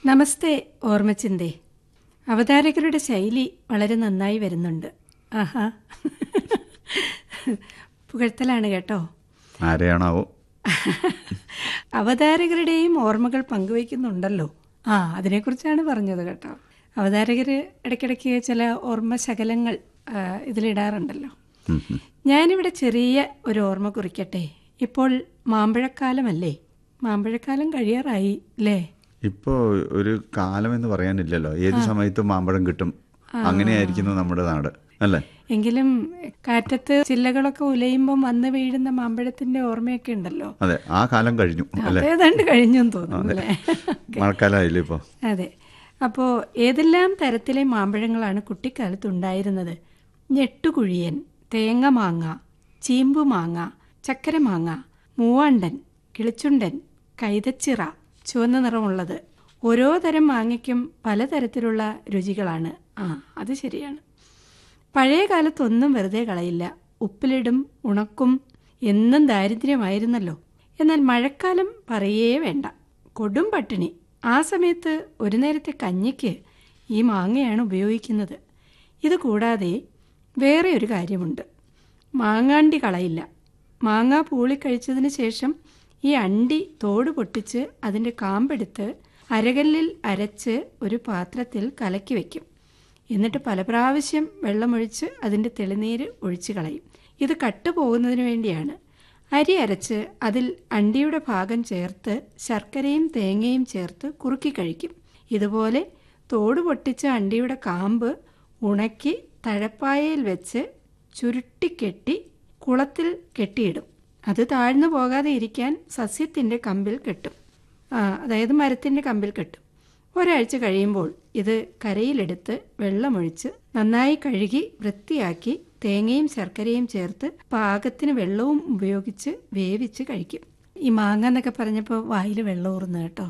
നമസ്തേ ഓർമ്മച്ചിന്തേ അവതാരകരുടെ ശൈലി വളരെ നന്നായി വരുന്നുണ്ട് ആഹാ പുകഴ്ത്തലാണ് കേട്ടോ ആരെയാണാവോ അവതാരകരുടെയും ഓർമ്മകൾ പങ്കുവയ്ക്കുന്നുണ്ടല്ലോ ആ അതിനെക്കുറിച്ചാണ് പറഞ്ഞത് കേട്ടോ അവതാരകർ ഇടയ്ക്കിടയ്ക്ക് ചില ഓർമ്മ ശകലങ്ങൾ ആ, ഇതിലിടാറുണ്ടല്ലോ ഉം, ഉം. ഞാനിവിടെ ചെറിയ ഒരു ഓർമ്മ കുറിക്കട്ടെ ഇപ്പോൾ മാമ്പഴക്കാലമല്ലേ മാമ്പഴക്കാലം കഴിയാറായി അല്ലേ ഇപ്പോ ഒരു കാലം എന്ന് പറയാനില്ലല്ലോ ഏത് സമയത്തും മാമ്പഴം കിട്ടും അങ്ങനെയായിരിക്കുന്നു നമ്മുടെ നാട് അല്ലേ എങ്കിലും കാറ്റത്ത് ചില്ലകളൊക്കെ ഉലയുമ്പം വന്ന് വീഴുന്ന മാമ്പഴത്തിന്റെ ഓർമ്മയൊക്കെ ഉണ്ടല്ലോ അതെ ആ കാലം കഴിഞ്ഞു അല്ലേ അതേതാണ്ട് കഴിഞ്ഞെന്ന് തോന്നുന്നു അല്ലേ മഴക്കാലമായില്ലേ ഇപ്പോ അതെ അപ്പോൾ ഏതെല്ലാം തരത്തിലെ മാമ്പഴങ്ങളാണ് കുട്ടിക്കാലത്ത് ഉണ്ടായിരുന്നത് ഞെട്ടുകുഴിയൻ തേങ്ങമാങ്ങ ചീമ്പുമാങ്ങ ചക്കരമാങ്ങ മൂവാണ്ടൻ കിളിച്ചുണ്ടൻ കൈതച്ചിറ ചുവന്ന നിറമുള്ളത് ഓരോ തരം മാങ്ങയ്ക്കും പലതരത്തിലുള്ള രുചികളാണ് ആ അത് ശരിയാണ് പഴയ കാലത്തൊന്നും വെറുതെ കളയില്ല ഉപ്പിലിടും ഉണക്കും എന്നും ദാരിദ്ര്യമായിരുന്നല്ലോ എന്നാൽ മഴക്കാലം പറയേ വേണ്ട കൊടും പട്ടിണി ആ സമയത്ത് ഒരു നേരത്തെ കഞ്ഞിക്ക് ഈ മാങ്ങയാണ് ഉപയോഗിക്കുന്നത് ഇത് കൂടാതെ വേറെ ഒരു കാര്യമുണ്ട് മാങ്ങാണ്ടി കളയില്ല മാങ്ങ പൂളി കഴിച്ചതിന് ശേഷം ഈ അണ്ടി തോട് പൊട്ടിച്ച് അതിൻ്റെ കാമ്പെടുത്ത് അരകല്ലിൽ അരച്ച് ഒരു പാത്രത്തിൽ കലക്കി വയ്ക്കും എന്നിട്ട് പല പ്രാവശ്യം വെള്ളമൊഴിച്ച് അതിൻ്റെ തെളിനീര് ഒഴിച്ചു കളയും ഇത് കട്ടു പോകുന്നതിന് വേണ്ടിയാണ് അരി അരച്ച് അതിൽ അണ്ടിയുടെ ഭാഗം ചേർത്ത് ശർക്കരയും തേങ്ങയും ചേർത്ത് കുറുക്കി കഴിക്കും ഇതുപോലെ തോട് പൊട്ടിച്ച അണ്ടിയുടെ കാമ്പ് ഉണക്കി തഴപ്പായയിൽ വെച്ച് ചുരുട്ടിക്കെട്ടി കുളത്തിൽ കെട്ടിയിടും അത് താഴ്ന്നു പോകാതെ ഇരിക്കാൻ സസ്യത്തിൻ്റെ കമ്പിൽ കെട്ടും ആ, അതായത് മരത്തിൻ്റെ കമ്പിൽ കെട്ടും ഒരാഴ്ച കഴിയുമ്പോൾ ഇത് കരയിലെടുത്ത് വെള്ളമൊഴിച്ച് നന്നായി കഴുകി വൃത്തിയാക്കി തേങ്ങയും ശർക്കരയും ചേർത്ത് പാകത്തിന് വെള്ളവും ഉപയോഗിച്ച് വേവിച്ച് കഴിക്കും ഈ മാങ്ങ എന്നൊക്കെ പറഞ്ഞപ്പോൾ വായിൽ വെള്ളം ഊറുന്നു കേട്ടോ